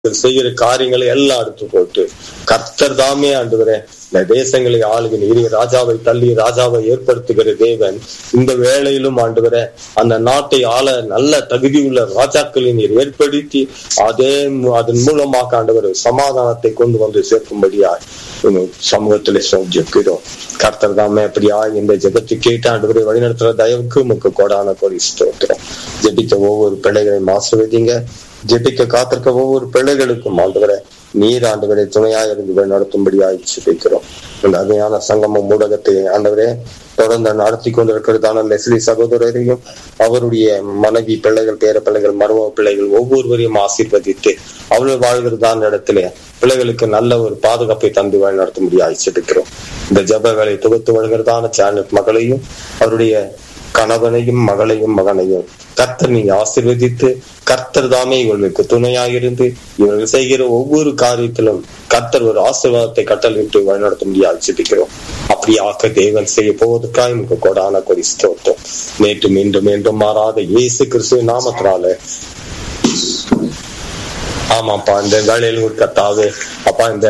செய்கிற காரியங்களை எல்லாம் எடுத்து போட்டு கர்த்தர் தாமே ஆண்டவரே இந்த தேசங்களை ஆளுகிற இனி ராஜாவை தள்ளி ராஜாவை ஏற்படுத்துகிற தேவன் இந்த வேளையிலும் ஆண்டவரே அந்த நாட்டை ஆள நல்ல தகுதியுள்ள ராஜாக்களை நீர் ஏற்படுத்தி அதே மு- அதன் மூலமாக ஆண்டவர் சமாதானத்தை கொண்டு வந்து சேர்க்கும்படியாய் உங்க சமூகத்திலே ஜெபிக்கிறோம் கர்த்தர் தாமே அப்படியா இந்த ஜெபத்தை கேட்டு ஆண்டவரை வழிநடத்துற தயவுக்கு உமக்கு கொடான கொடி ஸ்தோத்திரம் ஜெபித்த ஒவ்வொரு பிள்ளைகளையும் ஆசிர்வதிங்க ஜெபிக்க காத்திருக்க ஒவ்வொரு பிள்ளைகளுக்கும் ஆண்டவரை நீர் ஆண்டவரை துணையா இருந்து நடத்தும்படியாய் ஜெபிக்கிறோம் இந்த அருமையான சங்கமம் ஊடகத்தை ஆண்டவரே தொடர்ந்து நடத்தி கொண்டிருக்கிறதான லெஸ்லி சகோதரரையும் அவருடைய மனைவி பிள்ளைகள் பேர பிள்ளைகள் மருமக பிள்ளைகள் ஒவ்வொருவரையும் ஆசீர்வதித்து அவர்கள் வாழ்கிறதான இடத்திலே பிள்ளைகளுக்கு நல்ல ஒரு பாதுகாப்பை தந்து வழி நடத்தும்படியாய் ஜெபிக்கிறோம் இந்த ஜெப வேலை தொகுத்து வருகிறதான சேனல் மகளையும் அவருடைய கணவனையும் மகளையும் மகனையும் கர்த்தர் நீங்க ஆசீர்வதித்து கர்த்தர் தாமே இவர்களுக்கு துணையாயிருந்து இவர்கள் செய்கிற ஒவ்வொரு காரியத்திலும் கர்த்தர் ஒரு ஆசீர்வாதத்தை கட்டளிட்டு வழிநடத்த முடியாது ஜெபிக்கிறோம் அப்படியாக தேவன் செய்ய போவதற்காக நமக்கு கொடான கொடி ஸ்தோத்திரம் நேற்று மீண்டும் மீண்டும் மாறாத இயேசு கிறிஸ்துவ நாமத்தினால ஆமாப்பா இந்த வேலையில் ஒரு கத்தாவே அப்பா இந்த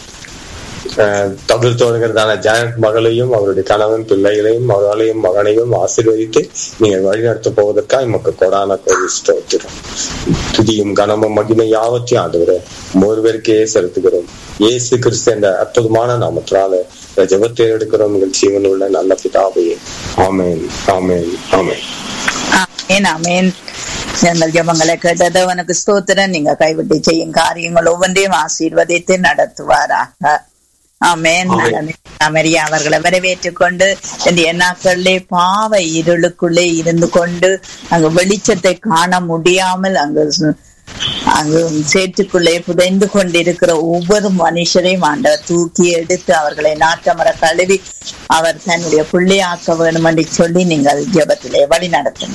தமிழ் தொடங்குறதான ஜானட் மகளையும் அவருடைய கணவன் பிள்ளைகளையும் மகளையும் மகனையும் ஆசீர்வதித்து நீங்கள் வழிநடத்த போவதற்காக நமக்கு கொடான கோரி ஸ்தோத்திரம் துதியும் கனமும் மகிமை யாவற்றையும் ஆண்டவரே ஒருவருக்கே செலுத்துகிறோம் இயேசு கிறிஸ்து என்ற அற்புதமான நாமத்தினால இந்த ஜெபத்தை எடுக்கிறோம் உங்கள் ஜீவன் உள்ள நல்ல பிதாவே ஆமேன் ஆமேன் ஆமேன் ஆமேன் ஆமேன் எங்கள் ஜபங்களை கேட்டது அவனுக்கு ஸ்தோத்திரம் நீங்க கைவிட்டு செய்யும் காரியங்கள் ஒவ்வொன்றையும் ஆசீர்வதித்து நடத்துவாராக ஆமேன் அமெரியா அவர்களை வரவேற்றுக் கொண்டு இந்த நாட்களிலே பாவ இருளுக்குள்ளே இருந்து கொண்டு அங்கு வெளிச்சத்தை காண முடியாமல் அங்கு சு- அங்கு சேற்றுக்குள்ளே புதைந்து கொண்டிருக்கிற ஒவ்வொரு மனுஷரையும் ஆண்டவர் தூக்கி எடுத்து அவர்களை நாட்டமர கழுவி அவர் தன்னுடைய புள்ளியாக்க வேண்டும் என்று சொல்லி நீங்கள் ஜெபத்திலே வழி நடத்துங்க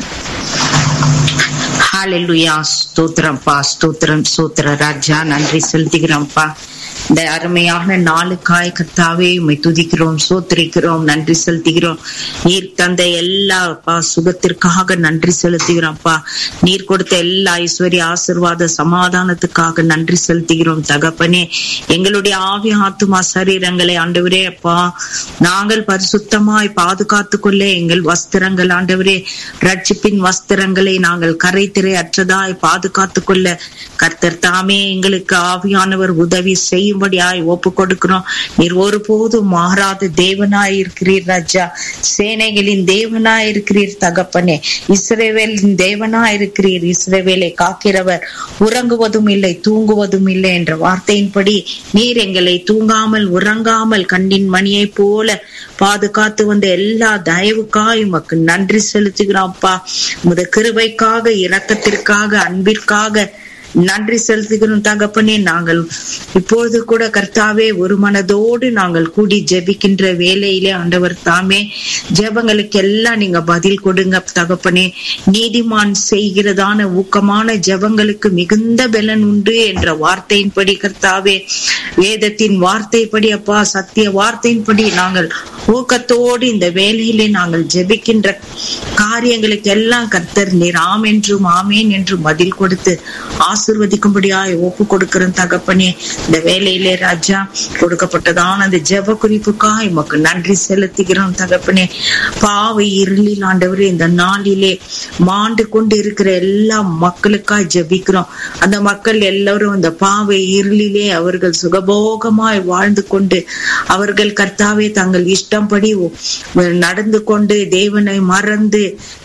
ஹalleluya ஸ்தோத்திரம்ப்பா ஸ்தோத்திரம் ஸ்தோத்திர ராஜா நன்றி செலுத்துகிறோம்ப்பா இந்த அருமையான நாளுக்காய் கர்த்தாவே உம்மை துதிக்கிறோம் சோத்திரிக்கிறோம் நன்றி செலுத்துகிறோம் நீர் தந்த எல்லா அப்பா சுகத்திற்காக நன்றி செலுத்துகிறோம்ப்பா நீர் கொடுத்த எல்லா ஐஸ்வர்ய ஆசிர்வாத சமாதானத்துக்காக நன்றி செலுத்துகிறோம் தகப்பனே எங்களுடைய ஆவி ஆத்துமா சரீரங்களை ஆண்டவரே அப்பா நாங்கள் பரிசுத்தமாய் பாதுகாத்துக் கொள்ள எங்கள் வஸ்திரங்கள் ஆண்டவரே ரட்சிப்பின் வஸ்திரங்களை நாங்கள் கரைத்திரை அற்றதாய் பாதுகாத்துக் கொள்ள கர்த்தர் தாமே எங்களுக்கு ஆவியானவர் உதவி செய்யும்படியாய் ஒப்பு கொடுக்கிறோம் நீர் ஒருபோதும் மாறாத தேவனாய் இருக்கிறீர் ராஜா சேனைகளின் தேவனாய் இருக்கிறீர் தகப்பனே இஸ்ரேவேலின் தேவனாய் இருக்கிறீர் இஸ்ரேவேலை காக்கிறவர் உறங்குவதும் இல்லை தூங்குவதும் இல்லை என்ற வார்த்தையின்படி நீர் எங்களை தூங்காமல் உறங்காமல் கண்ணின் மணியைப் போல பாதுகாத்து வந்த எல்லா தயவுக்காய் உமக்கு நன்றி செலுத்துகிறோம்ப்பா முத கிருபைக்காக இரக்கத்திற்காக அன்பிற்காக நன்றி செலுத்துகிறோம் தகப்பனே நாங்கள் இப்பொழுது கூட கர்த்தாவே ஒரு மனதோடு நாங்கள் கூடி ஜெபிக்கின்ற வேலையிலே ஆண்டவர் தாமே ஜெபங்களுக்கு எல்லாம் நீங்க பதில் கொடுங்க தகப்பனே நீதிமான் செய்கிறதான ஊக்கமான ஜெபங்களுக்கு மிகுந்த பலன் உண்டு என்ற வார்த்தையின்படி கர்த்தாவே வேதத்தின் வார்த்தைப்படி அப்பா சத்திய வார்த்தையின்படி நாங்கள் ஊக்கத்தோடு இந்த வேலையிலே நாங்கள் ஜெபிக்கின்ற காரியங்களுக்கு எல்லாம் கர்த்தர் நீர் ஆம் என்றும் ஆமேன் என்றும் பதில் கொடுத்து ஆசிர்வதிக்கும்படியாய் ஒப்பு கொடுக்கிறோம் தகப்பனே இந்த வேலையிலே ராஜா கொடுக்கப்பட்டதான அந்த ஜெப குறிப்புக்காய் உமக்கு நன்றி செலுத்துகிறோம் தகப்பனே பாவை இருளில் ஆண்டவரே இந்த நாளிலே மாண்டு கொண்டு இருக்கிற எல்லா மக்களுக்காய் ஜெபிக்கிறோம் அந்த மக்கள் எல்லாரும் அந்த பாவை இருளிலே அவர்கள் சுகபோகமாய் வாழ்ந்து கொண்டு அவர்கள் கர்த்தாவே தங்கள் இஷ்டப்படி நடந்து கொண்டு தேவனை மறந்து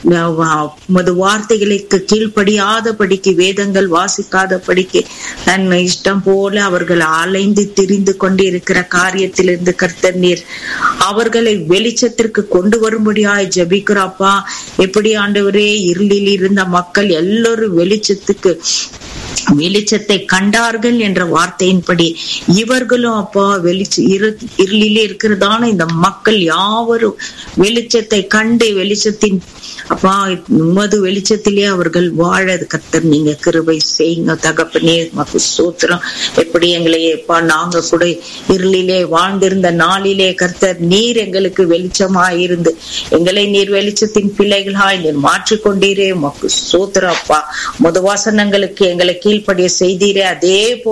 உமது வார்த்தைகளுக்கு கீழ்ப்படியாதபடிக்கு வேதங்கள் வாசிக்காதபடிக்கு தன் இஷ்டம் போல அவர்கள் அலைந்து திரிந்து கொண்டு இருக்கிற காரியத்திலிருந்து கர்த்தர் நீர் அவர்களை வெளிச்சத்திற்கு கொண்டு வரும்படியாய் ஜபிக்கிறாப்பா எப்படி ஆண்டவரே இருளில் இருந்த மக்கள் எல்லோரும் வெளிச்சத்துக்கு வெளிச்சத்தை கண்டார்கள் என்ற வார்த்தையின்படி இவர்களும் அப்பா வெளிச்ச இரு இருளிலே இருக்கிறதான இந்த மக்கள் யாவரும் வெளிச்சத்தை கண்டு வெளிச்சத்தின் அப்பா உமது வெளிச்சத்திலே அவர்கள் வாழ கர்த்தர் நீங்க கிருபை செய்யுங்க தகப்பனே மக்கு சூத்திரம் எப்படி எங்களை எப்பா நாங்க கூட இருளிலே வாழ்ந்திருந்த நாளிலே கர்த்தர் நீர் எங்களுக்கு வெளிச்சமாய் இருந்து எங்களை நீர் வெளிச்சத்தின் பிள்ளைகளாய் நீர் மாற்றிக்கொண்டீரே மக்கு சூத்திரம் அப்பா முத வாசனங்களுக்கு எங்களை கீழ்ப்படிய செய்தீரே அதே போல